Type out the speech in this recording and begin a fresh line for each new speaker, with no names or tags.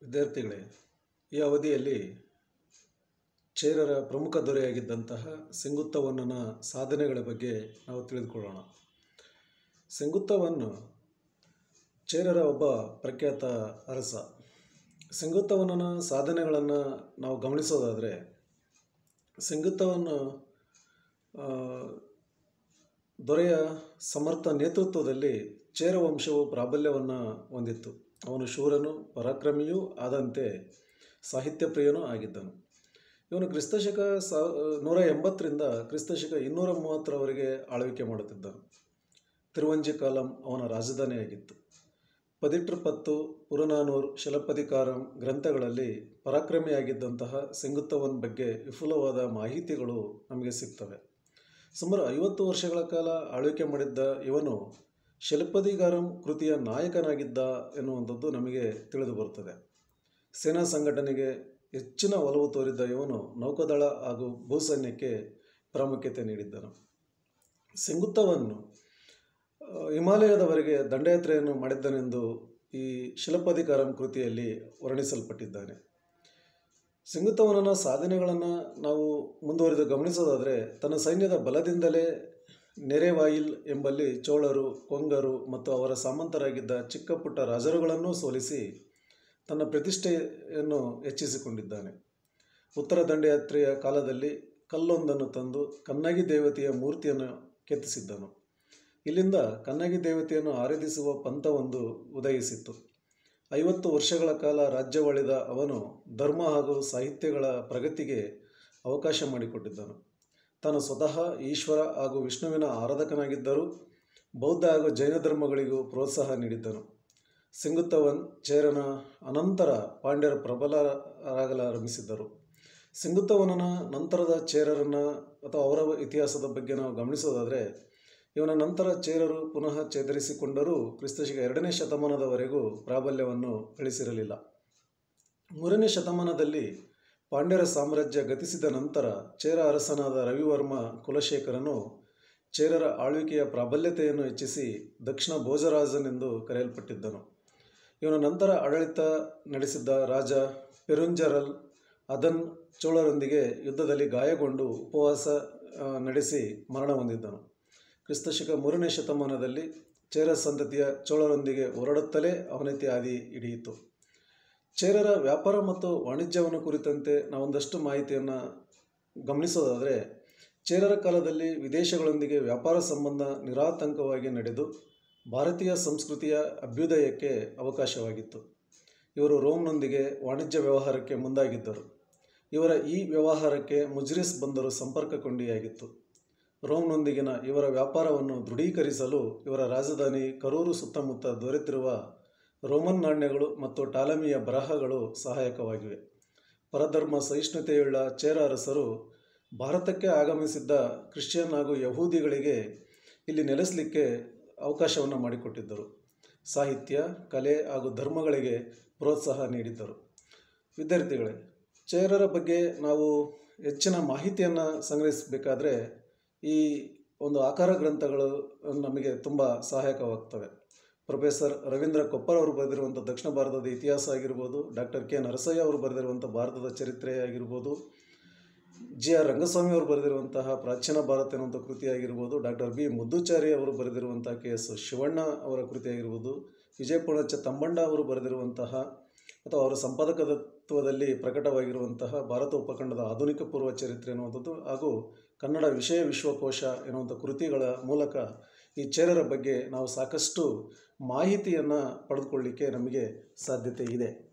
ವಿದ್ಯಾರ್ಥಿಗಳೇ ಈ ಅವಧಿಯಲ್ಲಿ ಚೇರರ ಪ್ರಮುಖ ದೊರೆಯಾಗಿದ್ದಂತಹ ಸೆಂಗುತ್ತವನ್ನನ ಸಾಧನೆಗಳ ಬಗ್ಗೆ ನಾವು ತಿಳಿದುಕೊಳ್ಳೋಣ ಸೆಂಗುತ್ತವನ್ನು ಚೇರರ ಒಬ್ಬ ಪ್ರಖ್ಯಾತ ಅರಸ ಸೆಂಗುತ್ತವನ್ನನ ಸಾಧನೆಗಳನ್ನು ನಾವು ಗಮನಿಸೋದಾದರೆ ಸೆಂಗುತ್ತವನ್ನು ಆ, ದೊರೆಯ ಸಮರ್ಥ ನೇತೃತ್ವದಲ್ಲಿ ಚೇರ ವಂಶವು ಪ್ರಾಬಲ್ಯವನ್ನು ಹೊಂದಿತ್ತು ಅವನು ಶೂರನು ಪರಾಕ್ರಮಿಯೂ ಆದಂತೆ ಸಾಹಿತ್ಯ ಪ್ರಿಯನೂ ಆಗಿದ್ದನು ಇವನು ಕ್ರಿಸ್ತಶಕ ಸಾ ನೂರ ಎಂಬತ್ತರಿಂದ ಕ್ರಿಸ್ತಶಕ ಇನ್ನೂರ ಮೂವತ್ತರವರೆಗೆ ಆಳ್ವಿಕೆ ಮಾಡುತ್ತಿದ್ದನು ತಿರುವಂಜಿಕಾಲಂ ಅವನ ರಾಜಧಾನಿಯಾಗಿತ್ತು ಪದಿಟ್ರಪತ್ತು ಪುರನಾನೂರ್ ಶಲಪದಿಕಾರಂ ಗ್ರಂಥಗಳಲ್ಲಿ ಪರಾಕ್ರಮಿಯಾಗಿದ್ದಂತಹ ಸೆಂಗುತ್ತವನ್ ಬಗ್ಗೆ ವಿಪುಲವಾದ ಮಾಹಿತಿಗಳು ನಮಗೆ ಸಿಗ್ತವೆ ಸುಮಾರು ಐವತ್ತು ವರ್ಷಗಳ ಕಾಲ ಆಳ್ವಿಕೆ ಮಾಡಿದ್ದ ಇವನು ಶಲಪದಿಗಾರಂ ಕೃತಿಯ ನಾಯಕನಾಗಿದ್ದ ಎನ್ನುವಂಥದ್ದು ನಮಗೆ ತಿಳಿದು ಬರುತ್ತದೆ ಸೇನಾ ಸಂಘಟನೆಗೆ ಹೆಚ್ಚಿನ ಒಲವು ತೋರಿದ್ದ ಇವನು ನೌಕಾದಳ ಹಾಗೂ ಭೂಸೈನ್ಯಕ್ಕೆ ಪ್ರಾಮುಖ್ಯತೆ ನೀಡಿದ್ದನು ಸೆಂಗುತ್ತವನ್ನು ಆ, ಹಿಮಾಲಯದವರೆಗೆ ದಂಡಯಾತ್ರೆಯನ್ನು ಮಾಡಿದ್ದನೆಂದು ಈ ಶಿಲಪದಿಕಾರಂ ಕೃತಿಯಲ್ಲಿ ವರ್ಣಿಸಲ್ಪಟ್ಟಿದ್ದಾನೆ ಸಿಂಗುತ್ತವನನ ಸಾಧನೆಗಳನ್ನು ನಾವು ಮುಂದುವರಿದು ಗಮನಿಸೋದಾದರೆ ತನ್ನ ಸೈನ್ಯದ ಬಲದಿಂದಲೇ ನೆರೆವಾಯಿಲ್ ಎಂಬಲ್ಲಿ ಚೋಳರು ಕೊಂಗರು ಮತ್ತು ಅವರ ಸಾಮಂತರಾಗಿದ್ದ ಚಿಕ್ಕ ಪುಟ್ಟ ರಾಜರುಗಳನ್ನೂ ಸೋಲಿಸಿ ತನ್ನ ಪ್ರತಿಷ್ಠೆಯನ್ನು ಹೆಚ್ಚಿಸಿಕೊಂಡಿದ್ದಾನೆ ಉತ್ತರ ದಂಡಯಾತ್ರೆಯ ಕಾಲದಲ್ಲಿ ಕಲ್ಲೊಂದನ್ನು ತಂದು ಕನ್ನಗಿ ದೇವತೆಯ ಮೂರ್ತಿಯನ್ನು ಕೆತ್ತಿಸಿದ್ದನು ಇಲ್ಲಿಂದ ಕನ್ನಗಿ ದೇವತೆಯನ್ನು ಆರಾಧಿಸುವ ಪಂಥವೊಂದು ಉದಯಿಸಿತ್ತು ಐವತ್ತು ವರ್ಷಗಳ ಕಾಲ ರಾಜ್ಯವಾಳಿದ ಅವನು ಧರ್ಮ ಹಾಗೂ ಸಾಹಿತ್ಯಗಳ ಪ್ರಗತಿಗೆ ಅವಕಾಶ ಮಾಡಿಕೊಟ್ಟಿದ್ದನು ತಾನು ಸ್ವತಃ ಈಶ್ವರ ಹಾಗೂ ವಿಷ್ಣುವಿನ ಆರಾಧಕನಾಗಿದ್ದರೂ ಬೌದ್ಧ ಹಾಗೂ ಜೈನ ಧರ್ಮಗಳಿಗೂ ಪ್ರೋತ್ಸಾಹ ನೀಡಿದ್ದನು ಸಿಂಗುತ್ತವನ್ ಚೇರನ ಅನಂತರ ಪಾಂಡ್ಯರ ಪ್ರಬಲರಾಗಲಾರಂಭಿಸಿದ್ದರು ಸಿಂಗುತ್ತವನನ ನಂತರದ ಚೇರರನ್ನು ಅಥವಾ ಅವರ ಇತಿಹಾಸದ ಬಗ್ಗೆ ನಾವು ಗಮನಿಸೋದಾದರೆ ಇವನ ನಂತರ ಚೇರರು ಪುನಃ ಚೇತರಿಸಿಕೊಂಡರೂ ಕ್ರಿಸ್ತಶಕ ಎರಡನೇ ಶತಮಾನದವರೆಗೂ ಪ್ರಾಬಲ್ಯವನ್ನು ಗಳಿಸಿರಲಿಲ್ಲ ಮೂರನೇ ಶತಮಾನದಲ್ಲಿ ಪಾಂಡ್ಯರ ಸಾಮ್ರಾಜ್ಯ ಗತಿಸಿದ ನಂತರ ಚೇರ ಅರಸನಾದ ರವಿವರ್ಮ ಕುಲಶೇಖರನು ಚೇರರ ಆಳ್ವಿಕೆಯ ಪ್ರಾಬಲ್ಯತೆಯನ್ನು ಹೆಚ್ಚಿಸಿ ದಕ್ಷಿಣ ಭೋಜರಾಜನೆಂದು ಕರೆಯಲ್ಪಟ್ಟಿದ್ದನು ಇವನ ನಂತರ ಆಡಳಿತ ನಡೆಸಿದ್ದ ರಾಜ ಪೆರುಂಜರಲ್ ಅದನ್ ಚೋಳರೊಂದಿಗೆ ಯುದ್ಧದಲ್ಲಿ ಗಾಯಗೊಂಡು ಉಪವಾಸ ಆ, ನಡೆಸಿ ಮರಣ ಹೊಂದಿದ್ದನು ಕ್ರಿಸ್ತಶಕ ಮೂರನೇ ಶತಮಾನದಲ್ಲಿ ಚೇರ ಸಂತತಿಯ ಚೋಳರೊಂದಿಗೆ ಹೋರಾಡುತ್ತಲೇ ಅವನತಿ ಆದಿ ಹಿಡಿಯಿತು ಚೇರರ ವ್ಯಾಪಾರ ಮತ್ತು ವಾಣಿಜ್ಯವನ್ನು ಕುರಿತಂತೆ ನಾವೊಂದಷ್ಟು ಮಾಹಿತಿಯನ್ನು ಗಮನಿಸೋದಾದರೆ ಚೇರರ ಕಾಲದಲ್ಲಿ ವಿದೇಶಗಳೊಂದಿಗೆ ವ್ಯಾಪಾರ ಸಂಬಂಧ ನಿರಾತಂಕವಾಗಿ ನಡೆದು ಭಾರತೀಯ ಸಂಸ್ಕೃತಿಯ ಅಭ್ಯುದಯಕ್ಕೆ ಅವಕಾಶವಾಗಿತ್ತು ಇವರು ರೋಮ್ನೊಂದಿಗೆ ವಾಣಿಜ್ಯ ವ್ಯವಹಾರಕ್ಕೆ ಮುಂದಾಗಿದ್ದರು ಇವರ ಈ ವ್ಯವಹಾರಕ್ಕೆ ಮುಜ್ರಿಸ್ ಬಂದರು ಸಂಪರ್ಕ ಕೊಂಡಿಯಾಗಿತ್ತು ರೋಮ್ನೊಂದಿಗಿನ ಇವರ ವ್ಯಾಪಾರವನ್ನು ದೃಢೀಕರಿಸಲು ಇವರ ರಾಜಧಾನಿ ಕರೂರು ಸುತ್ತಮುತ್ತ ದೊರೆತಿರುವ ರೋಮನ್ ನಾಣ್ಯಗಳು ಮತ್ತು ಟಾಲಮಿಯ ಬರಹಗಳು ಸಹಾಯಕವಾಗಿವೆ ಪರಧರ್ಮ ಸಹಿಷ್ಣುತೆಯುಳ್ಳ ಚೇರ ಅರಸರು ಭಾರತಕ್ಕೆ ಆಗಮಿಸಿದ್ದ ಕ್ರಿಶ್ಚಿಯನ್ ಹಾಗೂ ಯಹೂದಿಗಳಿಗೆ ಇಲ್ಲಿ ನೆಲೆಸಲಿಕ್ಕೆ ಅವಕಾಶವನ್ನು ಮಾಡಿಕೊಟ್ಟಿದ್ದರು ಸಾಹಿತ್ಯ ಕಲೆ ಹಾಗೂ ಧರ್ಮಗಳಿಗೆ ಪ್ರೋತ್ಸಾಹ ನೀಡಿದ್ದರು ವಿದ್ಯಾರ್ಥಿಗಳೇ ಚೇರರ ಬಗ್ಗೆ ನಾವು ಹೆಚ್ಚಿನ ಮಾಹಿತಿಯನ್ನು ಸಂಗ್ರಹಿಸಬೇಕಾದ್ರೆ ಈ ಒಂದು ಆಕಾರ ಗ್ರಂಥಗಳು ನಮಗೆ ತುಂಬ ಸಹಾಯಕವಾಗ್ತವೆ ಪ್ರೊಫೆಸರ್ ರವೀಂದ್ರ ಕೊಪ್ಪರ್ ಅವರು ಬರೆದಿರುವಂಥ ದಕ್ಷಿಣ ಭಾರತದ ಇತಿಹಾಸ ಆಗಿರ್ಬೋದು ಡಾಕ್ಟರ್ ಕೆ ನರಸಯ್ಯ ಅವರು ಬರೆದಿರುವಂಥ ಭಾರತದ ಚರಿತ್ರೆ ಆಗಿರ್ಬೋದು ಜಿ ಆರ್ ರಂಗಸ್ವಾಮಿ ಅವರು ಬರೆದಿರುವಂತಹ ಪ್ರಾಚೀನ ಭಾರತ ಎನ್ನುವಂಥ ಕೃತಿ ಆಗಿರ್ಬೋದು ಡಾಕ್ಟರ್ ಬಿ ಮುದ್ದುಚಾರಿ ಅವರು ಬರೆದಿರುವಂಥ ಕೆ ಎಸ್ ಶಿವಣ್ಣ ಅವರ ಕೃತಿ ಆಗಿರ್ಬೋದು ವಿಜಯ ಪೂರ್ಣಚ್ಚ ತಂಬಣ್ಣ ಅವರು ಬರೆದಿರುವಂತಹ ಅಥವಾ ಅವರ ಸಂಪಾದಕತ್ವದಲ್ಲಿ ಪ್ರಕಟವಾಗಿರುವಂತಹ ಭಾರತ ಉಪಖಂಡದ ಆಧುನಿಕ ಪೂರ್ವ ಚರಿತ್ರೆ ಎನ್ನುವಂಥದ್ದು ಹಾಗೂ ಕನ್ನಡ ವಿಷಯ ವಿಶ್ವಕೋಶ ಎನ್ನುವಂಥ ಕೃತಿಗಳ ಮೂಲಕ ಈ ಚೇರರ ಬಗ್ಗೆ ನಾವು ಸಾಕಷ್ಟು ಮಾಹಿತಿಯನ್ನು ಪಡೆದುಕೊಳ್ಳಿಕ್ಕೆ ನಮಗೆ ಸಾಧ್ಯತೆ ಇದೆ